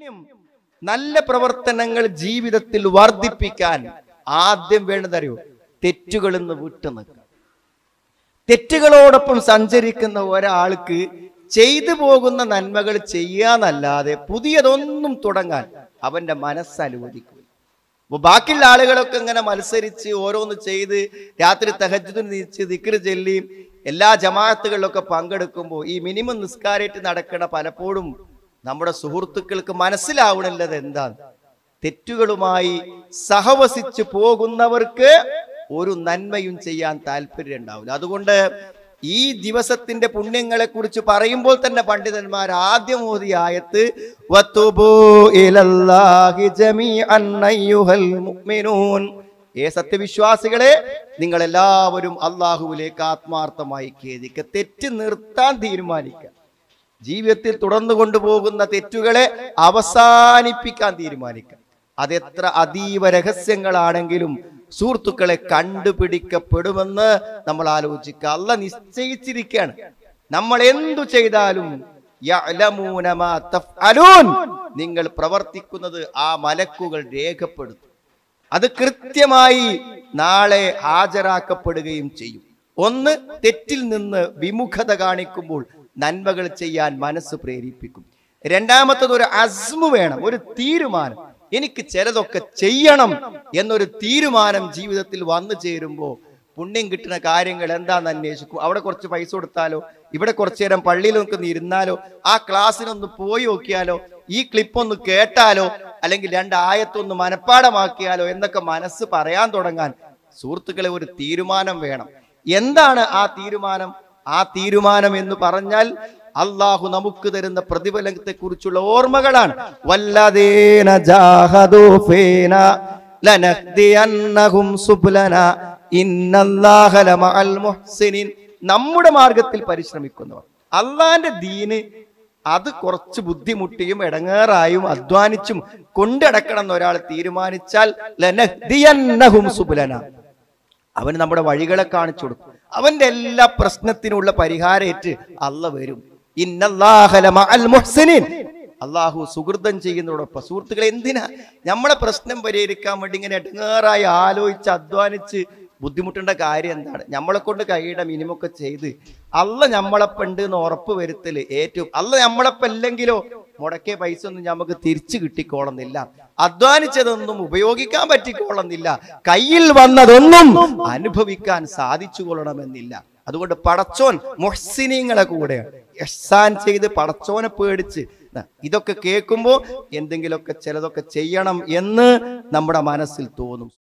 നല്ല പ്രവർത്തനങ്ങൾ ജീവിതത്തിൽ വർദ്ധിപ്പിക്കാൻ ആദ്യം വേണ്ടതറിയോ തെറ്റുകളിൽ നിന്ന് വിട്ടു നിൽക്കുക തെറ്റുകളോടൊപ്പം സഞ്ചരിക്കുന്ന ഒരാൾക്ക് ചെയ്തു പോകുന്ന നന്മകൾ ചെയ്യാന്നല്ലാതെ പുതിയതൊന്നും തുടങ്ങാൻ അവന്റെ മനസ്സ് അനുവദിക്കും അപ്പൊ ബാക്കിയുള്ള ആളുകളൊക്കെ ഇങ്ങനെ മത്സരിച്ച് ഓരോന്ന് ചെയ്ത് രാത്രി തഹജ്ജുദിന് നീച്ച് ദിക്റ് ചൊല്ലി എല്ലാ ജമാഅത്തുകളിലൊക്കെ പങ്കെടുക്കുമ്പോൾ ഈ മിനിമം നിസ്കാരേറ്റ് നടക്കണ പലപ്പോഴും നമ്മുടെ സുഹൃത്തുക്കൾക്ക് മനസ്സിലാവണില്ലത് എന്താണ് തെറ്റുകളുമായി സഹവസിച്ച് പോകുന്നവർക്ക് ഒരു നന്മയും ചെയ്യാൻ താല്പര്യം ഉണ്ടാവില്ല അതുകൊണ്ട് ഈ ദിവസത്തിന്റെ പുണ്യങ്ങളെ കുറിച്ച് പറയുമ്പോൾ തന്നെ പണ്ഡിതന്മാർ ആദ്യം ഓതിയ ആയത്ത് വത്തുബൂ ഇലല്ലാഹി ജമീഅൻ അയ്യുഹൽ മുഅ്മിനൂൻ ഏ സത്യവിശ്വാസികളെ നിങ്ങൾ എല്ലാവരും അള്ളാഹുവിലേക്ക് ആത്മാർത്ഥമായി ഖേദിക്കുക തെറ്റ് നിർത്താൻ തീരുമാനിക്കുക ജീവിതത്തിൽ തുടർന്നു കൊണ്ടുപോകുന്ന തെറ്റുകളെ അവസാനിപ്പിക്കാൻ തീരുമാനിക്കുക അതെത്ര അതീവ രഹസ്യങ്ങളാണെങ്കിലും സുഹൃത്തുക്കളെ കണ്ടുപിടിക്കപ്പെടുമെന്ന് നമ്മൾ ആലോചിക്കുക അല്ല നിശ്ചയിച്ചിരിക്കുകയാണ് നമ്മൾ എന്തു ചെയ്താലും യഅലമൂന മാ തഫ്അലൂൻ. നിങ്ങൾ പ്രവർത്തിക്കുന്നത് ആ മലക്കുകൾ രേഖപ്പെടുത്തും അത് കൃത്യമായി നാളെ ഹാജരാക്കപ്പെടുകയും ചെയ്യും ഒന്ന് തെറ്റിൽ നിന്ന് വിമുഖത കാണിക്കുമ്പോൾ നന്മകൾ ചെയ്യാൻ മനസ്സ് പ്രേരിപ്പിക്കും രണ്ടാമത്തത് ഒരു അസ്മു വേണം ഒരു തീരുമാനം എനിക്ക് ചിലതൊക്കെ ചെയ്യണം എന്നൊരു തീരുമാനം ജീവിതത്തിൽ വന്നു ചേരുമ്പോൾ പുണ്യം കിട്ടുന്ന കാര്യങ്ങൾ എന്താണെന്ന് അന്വേഷിക്കും അവിടെ കുറച്ച് പൈസ കൊടുത്താലോ ഇവിടെ കുറച്ചു നേരം പള്ളിയിൽ നിൽക്കുന്ന ഇരുന്നാലോ ആ ക്ലാസ്സിനൊന്ന് പോയി നോക്കിയാലോ ഈ ക്ലിപ്പ് ഒന്ന് കേട്ടാലോ അല്ലെങ്കിൽ രണ്ട് ആയത്തൊന്ന് മനഃപ്പാടമാക്കിയാലോ എന്നൊക്കെ മനസ്സ് പറയാൻ തുടങ്ങാൻ സുഹൃത്തുക്കളെ ഒരു തീരുമാനം വേണം എന്താണ് ആ തീരുമാനം ആ തീരുമാനം എന്ന് പറഞ്ഞാൽ അള്ളാഹു നമുക്ക് തരുന്ന പ്രതിഫലത്തെ കുറിച്ചുള്ള ഓർമ്മകളാണ് വല്ലതേന ജാഹദൂ ഫീന ലനഹ്ദിയന്നഹും സുബ്ലന ഇന്നല്ലാഹ ലമഅൽ മുഹ്സിനീൻ നമ്മുടെ മാർഗത്തിൽ പരിശ്രമിക്കുന്നവർ അള്ളാന്റെ ദീന് അത് കുറച്ച് ബുദ്ധിമുട്ടിയും ഇടങ്ങേറായും അധ്വാനിച്ചും കൊണ്ടടക്കണം എന്ന് ഒരാൾ തീരുമാനിച്ചാൽ ലനഹ്ദിയന്നഹും സുബ്ലന അവന് നമ്മുടെ വഴികളെ കാണിച്ചു കൊടുക്കും അവന്റെ എല്ലാ പ്രശ്നത്തിനുള്ള പരിഹാരേറ്റ് അല്ല വരും ഇന്നല്ലാഹ ലമഅൽ മുഹ്സിനീൻ അള്ളാഹു സുഹൃതം ചെയ്യുന്നതോടൊപ്പം സുഹൃത്തുക്കളെ എന്തിനാ നമ്മളെ പ്രശ്നം പരിഹരിക്കാൻ വേണ്ടി ഇങ്ങനെ ഇടങ്ങേറായി ആലോചിച്ച് അധ്വാനിച്ച് ബുദ്ധിമുട്ടേണ്ട കാര്യം എന്താണ് നമ്മളെ കൊണ്ട് കഴിയുടെ മിനിമൊക്കെ ചെയ്ത് അല്ല നമ്മളെപ്പണ്ട് എന്ന് ഉറപ്പ് വരുത്തല് ഏറ്റവും അല്ല നമ്മളെപ്പം അല്ലെങ്കിലോ മുടക്കിയ പൈസ ഒന്നും നമുക്ക് തിരിച്ചു കിട്ടിക്കോളുന്നില്ല അധ്വാനിച്ചതൊന്നും ഉപയോഗിക്കാൻ പറ്റിക്കോളുന്നില്ല കയ്യിൽ വന്നതൊന്നും അനുഭവിക്കാൻ സാധിച്ചു കൊള്ളണമെന്നില്ല അതുകൊണ്ട് പടച്ചോൻ മുഹ്സിനീങ്ങളെ കൂടെ എഹ്സാൻ ചെയ്ത് പടച്ചോനെ പേടിച്ച് ന, ഇതൊക്കെ കേൾക്കുമ്പോൾ എന്തെങ്കിലുമൊക്കെ ചിലതൊക്കെ ചെയ്യണം എന്ന് നമ്മുടെ മനസ്സിൽ തോന്നും